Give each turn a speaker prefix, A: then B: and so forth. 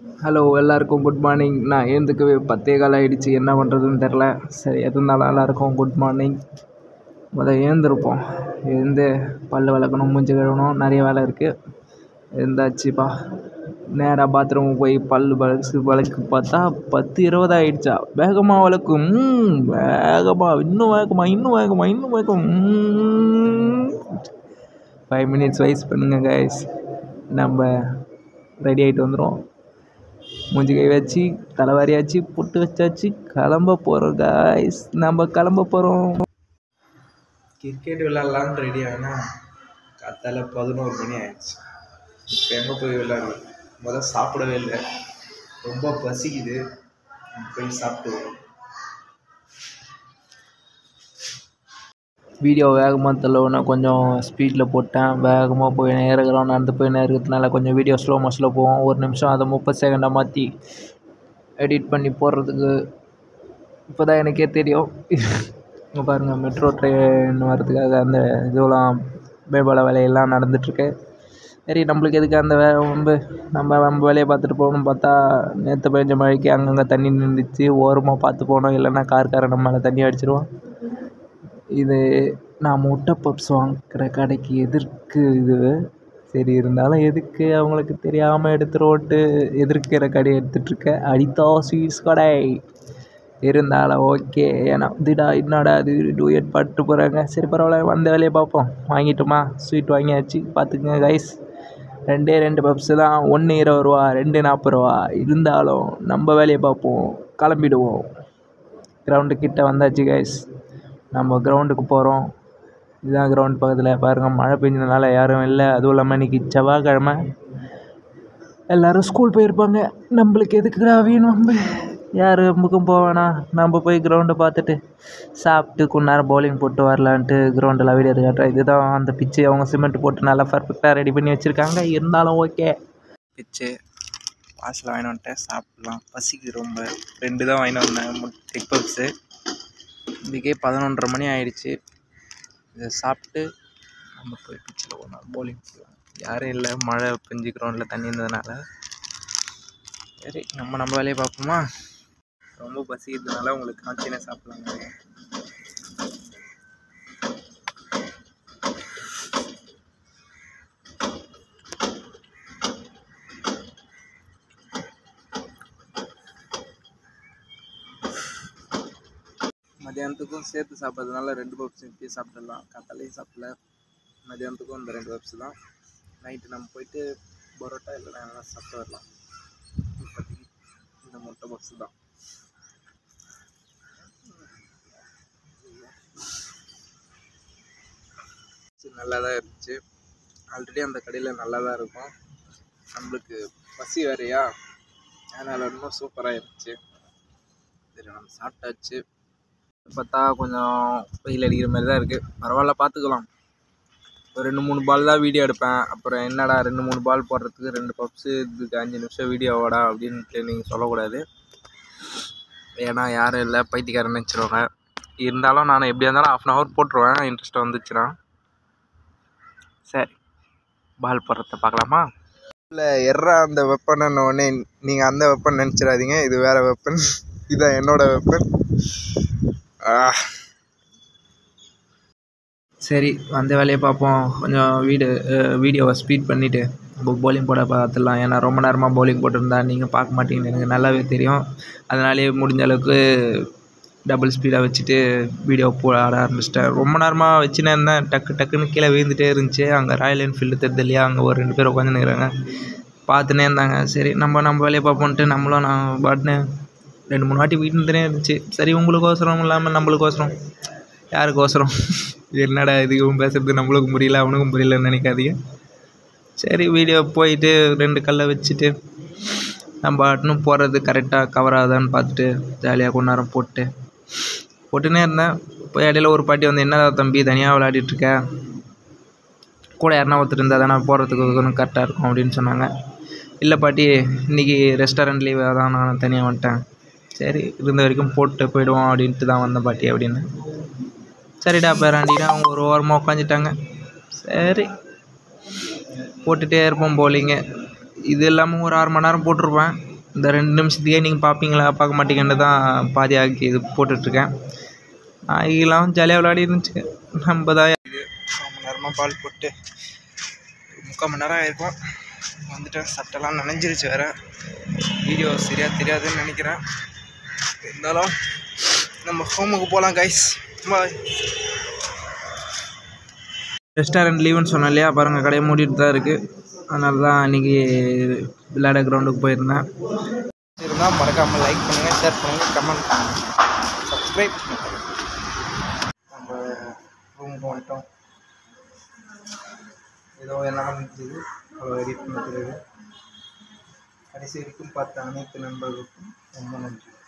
A: hello எல்லாருக்கும் good morning நான் எழுந்துக்கவே பத்தே கால் ஆகிடுச்சு என்ன பண்ணுறதுன்னு தெரில சரி எது இருந்தாலும் எல்லாருக்கும் குட் மார்னிங் முதல் எழுந்திருப்போம் எழுந்து பல் விளக்கணும் மூஞ்சி கழுவணும் நிறைய வேலை இருக்குது எழுந்தாச்சுப்பா நேராக பாத்ரூம் போய் பல் வளச்சு வளக்கு பார்த்தா பத்து இருபது ஆகிடுச்சா வேகமாக வளக்கும் ம், வேகமாக இன்னும் வேகமா இன்னும் வேகமா இன்னும் வேகம் ஃபைவ் மினிட்ஸ் வைஸ் பண்ணுங்க கைஸ் நம்ம ரெடி ஆகிட்டு வந்துடும் மூஞ்சி கை வச்சு தலைவாரியாச்சு புட்டு வச்சாச்சு கிளம்ப போகிறோம் காய்ஸ் நம்ம கிளம்ப போகிறோம் கிரிக்கெட் விளாட்லான்னு ரெடி ஆனால் காத்தால பதினோரு மணி ஆயிடுச்சு இப்போ எங்கே போய் விளாட்றது முதல் சாப்பிடவே இல்லை ரொம்ப பசிக்குது போய் சாப்பிட்டு வரோம் வீடியோ வேகமாக தள்ளவுன்னா கொஞ்சம் ஸ்பீடில் போட்டேன் வேகமாக போய் நேருக்கிறோம் நடந்து போய் நேருக்கிறதுனால கொஞ்சம் வீடியோ ஸ்லோ மோஷனில் போவோம் ஒரு நிமிஷம் அதை முப்பது செகண்டாக மாற்றி எடிட் பண்ணி போடுறதுக்கு இப்போ தான் எனக்கே தெரியும் இங்கே பாருங்கள் மெட்ரோ ட்ரெயின் வர்றதுக்காக அந்த இதுவெல்லாம் மேம்பால வேலையெல்லாம் நடந்துகிட்ருக்கு சரி நம்மளுக்கு எதுக்கு அந்த வே ரொம்ப நம்ம நம்ம வேலையை பார்த்துட்டு போகணும்னு பார்த்தா நேற்று பெஞ்ச மழைக்கு அங்கங்கே தண்ணி நின்றுச்சு ஓரமாக பார்த்து போகணும் இல்லைன்னா கார்காரன் நம்ம மேலே தண்ணி அடிச்சிருவான் இது நான் முட்டை பப்ஸ் வாங்குற கடைக்கு எதிர்க்கு இது சரி இருந்தாலும் எதுக்கு அவங்களுக்கு தெரியாமல் எடுத்துருவோன்ட்டு எதிர்க்கிற கடை எடுத்துகிட்ருக்கேன் அடித்தா ஸ்வீட்ஸ் கடை இருந்தாலும் ஓகே ஏன்னா இதுடா என்னடா இது டூயட் பாட்டு போகிறாங்க சரி பரவாயில்ல வந்த வேலையை பார்ப்போம் வாங்கிட்டோமா ஸ்வீட் வாங்கியாச்சு பார்த்துக்குங்க கைஸ் ரெண்டே ரெண்டு பப்ஸு தான் ஒன்று இருபது ரூபா ரெண்டு நாற்பது ரூபா இருந்தாலும் நம்ம வேலையை பார்ப்போம் கிளம்பிடுவோம் கிரவுண்டு கிட்ட வந்தாச்சு கைஸ் நம்ம கிரவுண்டுக்கு போகிறோம் இதுதான் கிரவுண்ட் பக்கத்தில் பாருங்கள் மழை பெஞ்சதுனால யாரும் இல்லை அதுவும் இல்லாமல் இன்றைக்கி செவ்வாய்க்கிழமை எல்லோரும் ஸ்கூல் போயிருப்பாங்க நம்மளுக்கு எதுக்குடா வேணும் நம்ம யார் நமக்கும் போவேணா நம்ம போய் கிரவுண்டை பார்த்துட்டு சாப்பிட்டு கொஞ்ச நேரம் பவுலிங் போட்டு வரலான்ட்டு கிரவுண்டில் வீடியோ எடுத்து காட்டுறேன் இதுதான் அந்த பிச்சு அவங்க சிமெண்ட் போட்டு நல்லா பர்ஃபெக்டாக ரெடி பண்ணி வச்சுருக்காங்க இருந்தாலும் ஓகே பிச்சு வாசல் வாங்கிட்டு வந்துட்டேன் சாப்பிட்லாம் பசிக்கு ரொம்ப ரெண்டு தான் வாங்கிட்டு வந்தேன் எக் பப்ஸு இதுக்கே பதினொன்றரை மணி ஆயிடுச்சு இதை சாப்பிட்டு நம்ம போய் பிச்சில் ஒரு நாள் bowling போடலாம் யாரும் இல்லை மழை பெஞ்சு கிரவுண்டில் தண்ணி இருந்ததுனால சரி நம்ம நம்ம வேலையை பார்ப்போமா ரொம்ப பசிக்கிறதுனால உங்களுக்கு காய்ச்சினே சாப்பிட்லாங்க மதியானத்துக்கும் சேர்த்து சாப்பிட்றதுனால ரெண்டு பப்ஸ் இப்பயே சாப்பிட்டுடலாம் காத்தாலையும் சாப்பிடல மதியானத்துக்கும் இந்த ரெண்டு பப்ஸ் தான் நைட்டு நம்ம போயிட்டு பரோட்டா இல்லைனா எதனா சாப்பிட்டு வரலாம் இப்போதைக்கு இந்த முட்டை பப்ஸ் தான் சரி, நல்லா தான் இருந்துச்சு ஆல்ரெடி அந்த கடையில் நல்லா தான் இருக்கும் நம்மளுக்கு பசி வேறையா அதனால் இன்னும் சூப்பராக இருந்துச்சு சரி நம்ம சாப்பிட்டாச்சு பார்த்தா கொஞ்சம் வெயில் அடிக்கிற மாதிரி தான் இருக்குது பரவாயில்ல பார்த்துக்கலாம் ஒரு ரெண்டு மூணு பால் தான் வீடியோ எடுப்பேன் அப்புறம் என்னடா ரெண்டு மூணு பால் போடுறதுக்கு ரெண்டு பப்ஸு இதுக்கு அஞ்சு நிமிஷம் வீடியோவாடா அப்படின்ட்டு நீங்கள் சொல்லக்கூடாது ஏன்னா யாரும் இல்லை பைத்தியக்காரன் நினச்சிருவாங்க இருந்தாலும் நான் எப்படியா இருந்தாலும் ஆஃப் அன் ஹவர் போட்டுருவேன் இன்ட்ரெஸ்ட் வந்துச்சுன்னா சரி பால் போடுறத பார்க்கலாமா இல்லை எர்ரா அந்த வெப்பன் உடனே நீங்கள் அந்த வெப்பன் நினச்சிடாதீங்க இது வேறு வெப்பன் இதுதான் என்னோட வெப்பன் சரி அந்த வேலையை பார்ப்போம் கொஞ்சம் வீடு வீடியோவை ஸ்பீட் பண்ணிவிட்டு நம்ம bowling போட பார்த்துடலாம் ஏன்னா ரொம்ப நேரமாக bowling போட்டிருந்தா நீங்கள் பார்க்க மாட்டீங்கன்னு எனக்கு நல்லாவே தெரியும் அதனாலே முடிஞ்ச அளவுக்கு டபுள் ஸ்பீடாக வச்சுட்டு வீடியோ போட ஆட ஆரம்பிச்சிட்டேன் ரொம்ப நேரமாக வச்சுனே இருந்தேன் டக்கு டக்குன்னு கீழே விழுந்துட்டே இருந்துச்சு அங்கே ராயல் என்ஃபீல்டு தெரியுது இல்லையா அங்கே ஒரு ரெண்டு பேர் உட்காந்துருக்குறாங்க பார்த்துனே இருந்தாங்க சரி நம்ம நம்ம வேலையை பார்ப்போன்ட்டு நம்மளும் நான் பாட்டுன்னு ரெண்டு மூணு வாட்டி வீட்டுனே இருந்துச்சு சரி உங்களுக்கோசரம் இல்லாமல் நம்மளுக்கோசரம் யாருக்கோசரம் என்னடா இது இவன் பேசுறது நம்மளுக்கும் புரியல அவனுக்கும் புரியலன்னு நினைக்காதீங்க சரி வீடியோ போயிட்டு ரெண்டு கல்லை வச்சுட்டு நம்ம பாட்டுன்னு போகிறது கரெக்டாக கவர் ஆகுதான்னு பார்த்துட்டு ஜாலியாக கொஞ்ச நேரம் போட்டு போட்டுனே இருந்தேன் போய் இடையில ஒரு பாட்டி வந்து என்னடா தம்பி தனியாக விளையாடிட்டு இருக்க கூட யாருனா ஒருத்தர் இருந்தால் தானே போகிறதுக்கு கொஞ்சம் கரெக்டாக இருக்கும் அப்படின்னு சொன்னாங்க இல்லை பாட்டி இன்றைக்கி ரெஸ்டாரண்ட் லீவ் தான் நான் தனியாக வந்துட்டேன் சரி இருந்த வரைக்கும் போட்டு போயிடுவோம் அப்படின்ட்டு தான் வந்தேன் பாட்டி அப்படின்னு சரிடா பேராண்டினா அவங்க ஒரு ஓரமாக உட்காந்துட்டாங்க சரி போட்டுகிட்டே இருப்போம் bowling இது இல்லாமல் ஒரு அரை மணி நேரம் போட்டிருப்பேன் இந்த ரெண்டு நிமிஷத்துக்கே நீங்கள் பார்ப்பீங்களா பார்க்க மாட்டீங்கன்னு தான் பாதி ஆக்கி இது போட்டுட்ருக்கேன் நாய்களாம் ஜாலியாக விளையாடி இருந்துச்சு நம்ம தான் இது ரொம்ப நேரமாக பால் போட்டு ஒரு முக்கால் மணி நேரம் ஆயிருக்கும் வந்துட்டேன் சட்டெல்லாம் நனைஞ்சிருச்சு வேறு வீடியோ சரியாக தெரியாதுன்னு நினைக்கிறேன் இருந்தாலும் நம்ம ஹோமுக்கு போகலாம் கைஸ் பாய் ரெஸ்டாரண்ட் லீவுன்னு சொன்னேன் இல்லையா பாருங்கள் கடையை மூடிட்டு தான் இருக்குது அதனால தான் இன்றைக்கி விளையாட கிரவுண்டுக்கு போயிருந்தேன் இருந்தால் மறக்காமல் லைக் பண்ணுங்கள் ஷேர் பண்ணுங்கள் கமெண்ட் பண்ணுங்கள் சப்ஸ்கிரைப் பண்ணுங்கள் நம்ம ரூமுக்கு வந்துட்டோம் ஏதோ எல்லாம் இருந்துச்சு அவ்வளோ எடிட் பண்ண பிறகு கடைசி வரைக்கும் பார்த்த அனைத்து நண்பர்களுக்கும் ரொம்ப நன்றி